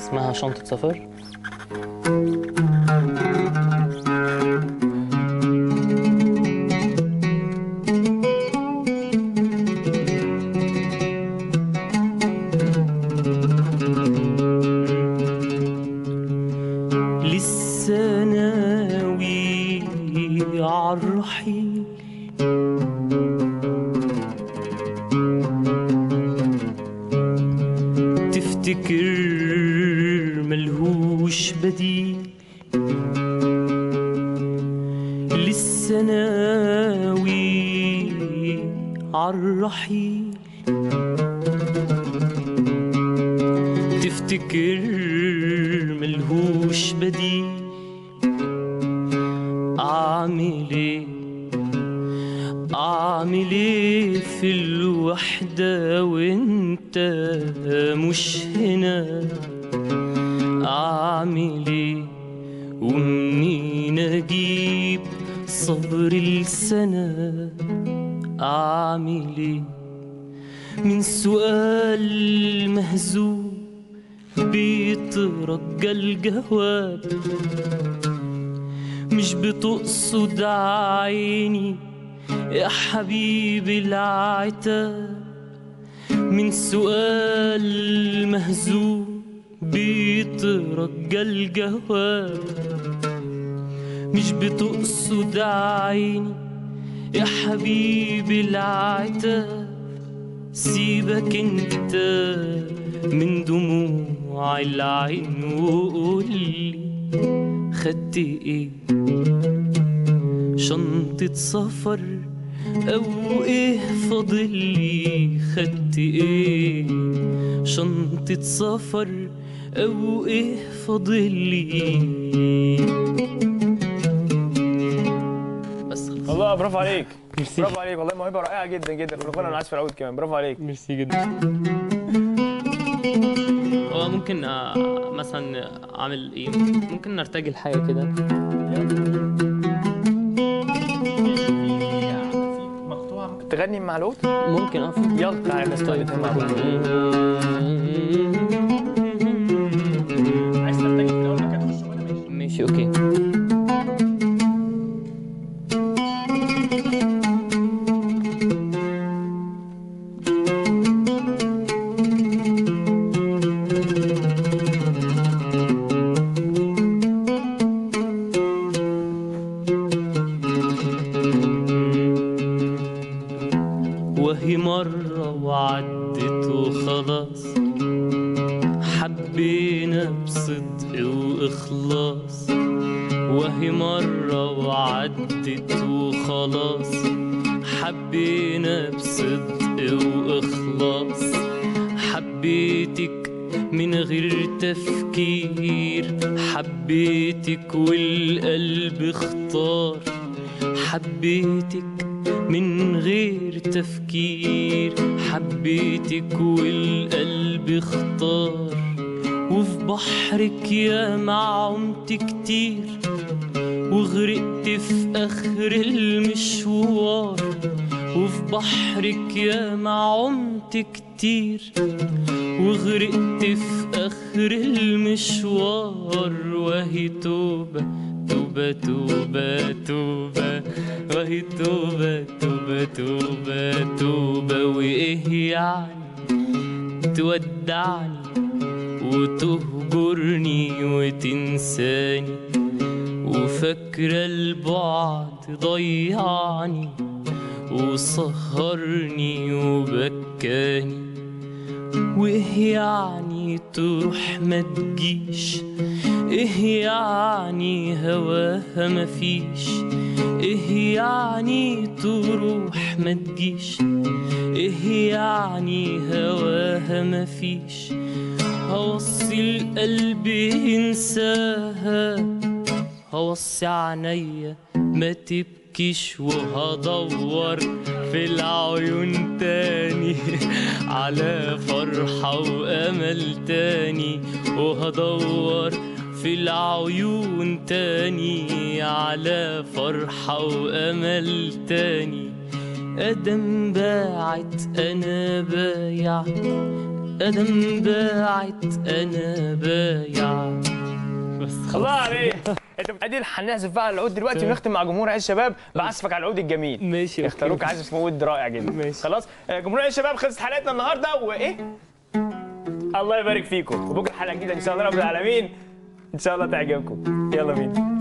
اسمها شنطة سفر لسه ناوي عالرحيل تفتكر ملهوش بديل لسه ناوي عالرحيل تفتكر ملهوش بديل أعمل إيه أعمل إيه في الوحدة وإنت مش هنا أعمل إيه ومنين أجيب صبر السنة أعمل إيه من سؤال مهزوم بيترجى الجواب مش بتقصد عيني يا حبيبي العتاب من سؤال مهزوم بيترجى الجواب مش بتقصد عيني يا حبيبي العتاب سيبك انت من دموع العين وقولي خدت ايه شنطة سفر او ايه فاضلي خدت ايه شنطة سفر او ايه فاضلي بس خلاص والله برافو عليك ميرسي برافو عليك والله موهبه رائعه جدا جدا والاغنيه انا عايز في العود كمان برافو عليك ميرسي جدا هو ممكن آه، مثلا اعمل ايه ممكن نرتجل حاجه كده مقطوعه ممكن تغني مع العود ممكن اه يلا تعالى نسمع الاتنين مع بعض عايز ترتجل في الاول كده تخش وانا ماشي ماشي اوكي وهي مرة وعدت وخلاص حبينا بصدق وإخلاص وهي مرة وعدت وخلاص حبينا بصدق وإخلاص حبيتك من غير تفكير حبيتك والقلب اختار حبيتك من غير تفكير حبيتك والقلب اختار وفي بحرك يا ما عمت كتير وغرقت في آخر المشوار وفي بحرك يا ما عمت كتير وغرقت في آخر المشوار وهي توبة توبة توبة توبة وهي توبة توبة توبة توبة وإيه يعني تودعني وتهجرني وتنساني وفاكرة البعد ضيعني وسهرني وبكاني وايه يعني تروح ما تجيش ايه يعني هواها مفيش ايه يعني تروح ما تجيش ايه يعني هواها مفيش هوصي القلب ينساها هوصي عينيا ما تبكيش وهدور في العيون تاني على فرحة وأمل تاني وهدور في العيون تاني على فرحة وأمل تاني أدم باعت أنا بايع ادم باعت انا بايع بس الله خلاص عليك انت ادي هنعزف بقى على العود دلوقتي ونختم مع جمهور عيد الشباب بعزفك على العود الجميل ماشي اختاروك عازف عود رائع جدا ماشي. خلاص آه، جمهور عيد الشباب خلصت حلقتنا النهارده وايه الله يبارك فيكم وبكره حلقه جديده ان شاء الله رب العالمين ان شاء الله تعجبكم يلا بينا